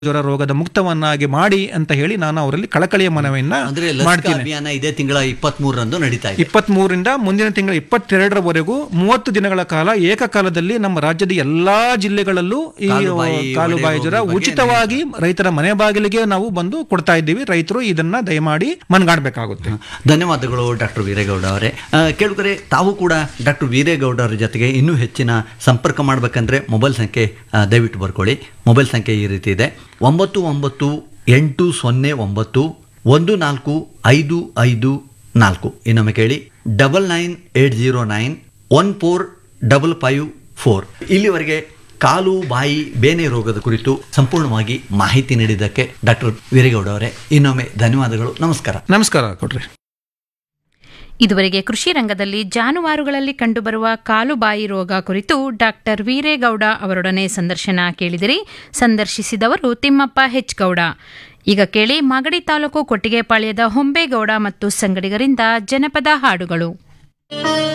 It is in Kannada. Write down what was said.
ಜ್ವರ ರೋಗದ ಮುಕ್ತವನ್ನಾಗಿ ಮಾಡಿ ಅಂತ ಹೇಳಿ ನಾನು ಅವರಲ್ಲಿ ಕಳಕಳಿಯ ಮನವಿಯನ್ನ ಅಂದ್ರೆ ಲಸಿಕಾ ಮಾಡ್ತೀನಿ ಅಭಿಯಾನ ಇದೇ ತಿಂಗಳ ಇಪ್ಪತ್ತ್ ಮೂರರಂದು ನಡೀತಾ ಇದೆ ಇಪ್ಪತ್ತ್ ಮೂರರಿಂದ ಮುಂದಿನ ತಿಂಗಳ ಇಪ್ಪತ್ತೆರಡರವರೆಗೂ ಮೂವತ್ತು ದಿನಗಳ ಕಾಲ ಏಕಕಾಲದಲ್ಲಿ ನಮ್ಮ ರಾಜ್ಯದ ಎಲ್ಲಾ ಜಿಲ್ಲೆಗಳಲ್ಲೂ ಈ ಕಾಲುಬಾಯಿ, ಕಾಲುಬಾಯಿ ಜ್ವರ ಒಡೆ ರೋಗದ ಬಗ್ಗೆ ಉಚಿತವಾಗಿ ರೈತರ ಮನೆ ಬಾಗಿಲಿಗೆ ನಾವು ಬಂದು ಕೊಡ್ತಾ ಇದ್ದೀವಿ ರೈತರು ಇದನ್ನ ದಯಮಾಡಿ ಮನ್ಗಾಡ್ಬೇಕಾಗುತ್ತೆ ಧನ್ಯವಾದಗಳು ಡಾಕ್ಟರ್ ವೀರೇಗೌಡ ಅವರೇ ಕೇಳುಗರೆ ತಾವು ಕೂಡ ಡಾಕ್ಟರ್ ವೀರೇಗೌಡ ಅವರ ಜೊತೆಗೆ ಇನ್ನೂ ಹೆಚ್ಚಿನ ಸಂಪರ್ಕ ಮಾಡಬೇಕಂದ್ರೆ ಮೊಬೈಲ್ ಸಂಖ್ಯೆ ಆ, ದಯವಿಟ್ಟು ಬರ್ಕೊಳ್ಳಿ ಮೊಬೈಲ್ ಸಂಖ್ಯೆ ಈ ರೀತಿ ಇದೆ ಒಂಬತ್ತು ಒಂಬತ್ತು ಎಂಟು ಸೊನ್ನೆ ಒಂಬತ್ತು ಒಂದು ನಾಲ್ಕು ಐದು ಐದು ನಾಲ್ಕು ಇನ್ನೊಮ್ಮೆ ಕೇಳಿ double nine eight zero nine one four double five four ಇಲ್ಲಿವರೆಗೆ ಕಾಲು ಬಾಯಿ ಬೇನೆ ರೋಗದ ಕುರಿತು ಸಂಪೂರ್ಣವಾಗಿ ಮಾಹಿತಿ ನೀಡಿದ್ದಕ್ಕೆ ಡಾಕ್ಟರ್ ವೀರೇಗೌಡ ಅವರೇ ಇನ್ನೊಮ್ಮೆ ಧನ್ಯವಾದಗಳು ನಮಸ್ಕಾರ ನಮಸ್ಕಾರ ಕೊಡ್ರಿ ಇದುವರೆಗೆ ಕೃಷಿ ರಂಗದಲ್ಲಿ ಜಾನುವಾರುಗಳಲ್ಲಿ ಕಂಡುಬರುವ ಕಾಲುಬಾಯಿ ರೋಗ ಕುರಿತು ಡಾಕ್ಟರ್ ವೀರೇಗೌಡ ಅವರೊಡನೆ ಸಂದರ್ಶನ ಕೇಳಿದಿರಿ ಸಂದರ್ಶಿಸಿದವರು ತಿಮ್ಮಪ್ಪ ಹೆಚ್ ಗೌಡ ಈಗ ಕೇಳಿ ಮಾಗಡಿ ತಾಲೂಕು ಕೊಟ್ಟಿಗೆಪಾಳ್ಯದ ಹೊಂಬೇಗೌಡ ಮತ್ತು ಸಂಗಡಿಗರಿಂದ ಜನಪದ ಹಾಡುಗಳು